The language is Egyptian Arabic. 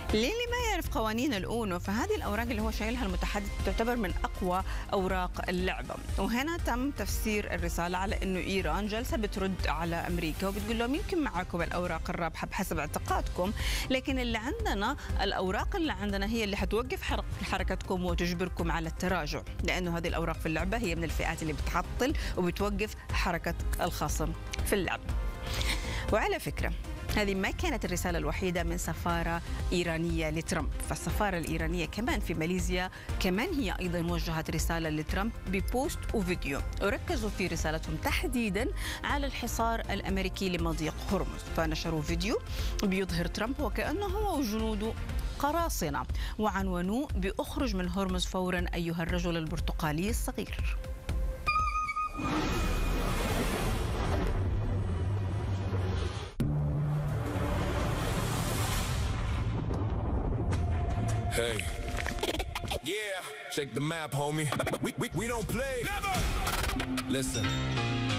للي ما يعرف قوانين الأونو فهذه الأوراق اللي هو شايلها المتحدث تعتبر من أقوى أوراق اللعبة وهنا تم تفسير الرسالة على أنه إيران جالسة بترد على أمريكا وبتقول لهم يمكن معكم الأوراق الرابحة بحسب اعتقادكم لكن اللي عندنا الأوراق اللي عندنا هي اللي حتوقف حرك- حركتكم وتجبركم على التراجع لأنه هذه الأوراق في اللعبة هي من الفئات اللي بتعطل وبتوقف حركة الخصم في اللعب وعلى فكرة هذه ما كانت الرسالة الوحيدة من سفارة إيرانية لترامب فالسفارة الإيرانية كمان في ماليزيا كمان هي أيضا وجهت رسالة لترامب ببوست وفيديو وركزوا في رسالتهم تحديدا على الحصار الأمريكي لمضيق هرمز فنشروا فيديو بيظهر ترامب وكأنه هو وجنوده قراصنة وعنونوه بأخرج من هرمز فورا أيها الرجل البرتقالي الصغير Hey. Yeah. Check the map, homie. We, we, we don't play. Never. Listen.